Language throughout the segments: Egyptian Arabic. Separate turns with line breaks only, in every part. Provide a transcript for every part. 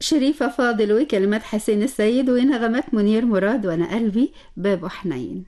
شريفة فاضل وكلمات حسين السيد ونغمات منير مراد وأنا قلبي باب حنين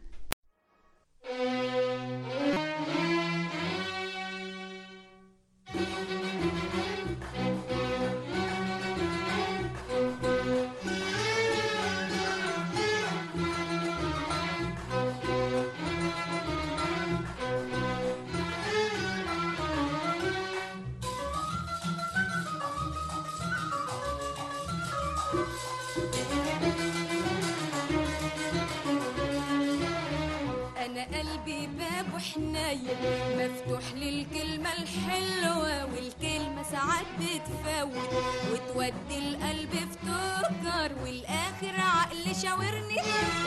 أنا قلبي باب حنين مفتوح للكلمة الحلوة والكلمة ساعات بتفوت وتودي القلب في تفكر والآخر عقل شاورني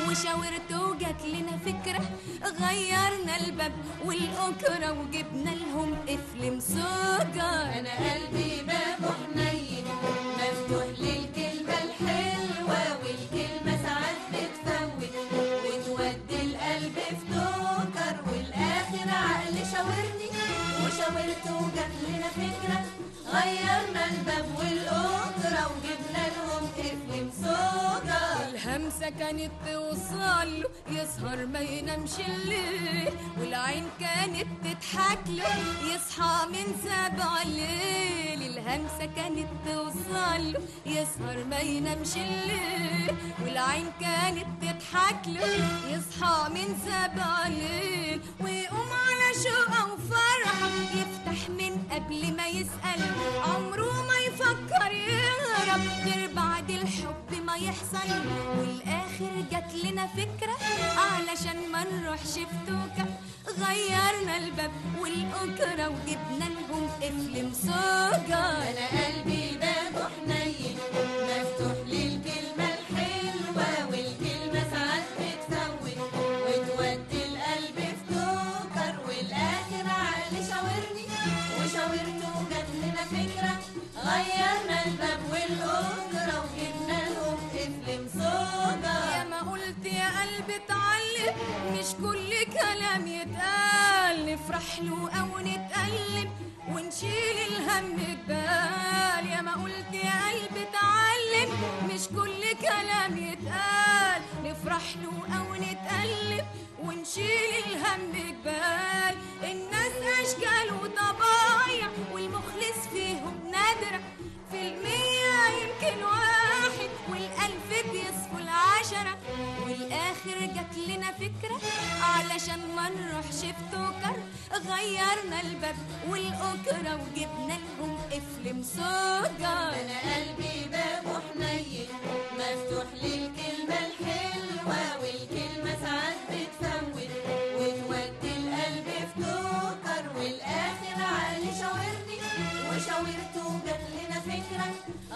وشاورته وجات لنا فكرة غيرنا الباب والأكرة وجبنا لهم قفل مسجر أنا قلبي باب حنين مفتوح للكلمة الحلوة والكلمة ساعات بتفوت وتودي القلب في نكر والاخر عقل شاورني وشاورته وجات لنا فكره غيرنا الباب والاخرى وجبنا لهم قفل مسوجة الهمسة كانت توصل له يسهر ما ينامش الليل والعين كانت تضحك له يصحى من سبع الليل الهمسة كانت توصل له يسهر ما ينامش الليل والعين كانت تضحك له يصحى من سبع الليل ويقوم على شوقه وفرحة يفتح من قبل ما يسأل عمره ما يفكر يهرب غير بعد الحب ما يحصل والآخر جات لنا فكرة علشان ما نروحش في توكة غيرنا الباب والأكرة وجبنا لهم قفل مسوجة أنا قلبي باب حنين مفتوح للكلمة الحلوة والكلمة ساعات بتفوت وتودي القلب في توكر والآخر عقل شاورني وشاورته وجات لنا فكرة غيرنا الباب والأكرة وجبنا لهم قفل مسوجة يا ما قلت يا قلبي اتعلم مش كل كلام يتقال نفرح له أو نتألم ونشيل الهم جبال يا ما قلت يا قلبي اتعلم مش كل كلام يتقال نفرح له أو نتألم ونشيل الهم جبال الناس أشكال وطبايع والمخلص فيهم نادرة في المية يمكن واحد والألف بيصفوا العشرة والآخر جات لنا فكرة علشان ما نروحش في توكر غيرنا الباب والأكرة وجبنا لهم قفل مسجر أنا قلبي باب حنين مفتوح للكلمة الحلوة والكلمة ساعات بتفوت وتودي القلب في توكر والآخر عقل شاورني وشاورته جات لنا فكرة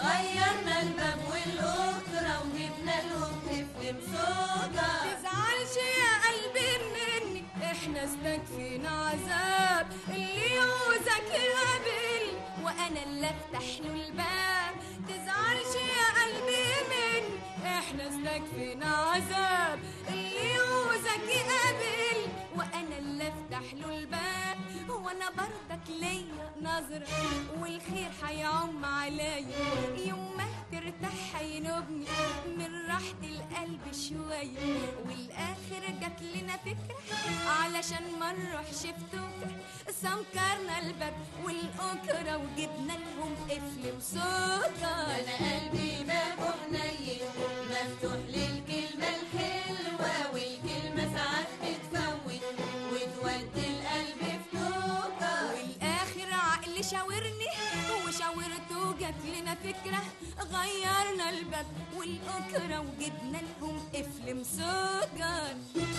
غيرنا الباب والأكرة وجبنا لهم قفل مسوجة تزعلش يا قلبي مني احنا استكفينا عذاب اللي يعوزك يقابل وانا اللي افتح له الباب تزعلش يا قلبي مني احنا استكفينا عذاب اللي يعوزك يقابل وانا اللي افتح له الباب وانا برضك ليا نظرة والخير هيعم عليا يوم ما ترتاح هينوبني من راحة القلب شوية والاخر جات لنا فكرة علشان ما نروحش في توكة سمكرنا الباب والأكرة وجبنا لهم قفل وسكر انا قلبي باب حنين مفتوح للكلمة الحلوة والكلمة ساعات بتفوت وتودي القلب في توكة والاخر عقل شاورني وشاورته جات لنا فكرة غيرنا الباب والأكرة وجبنا لهم قفل مسجر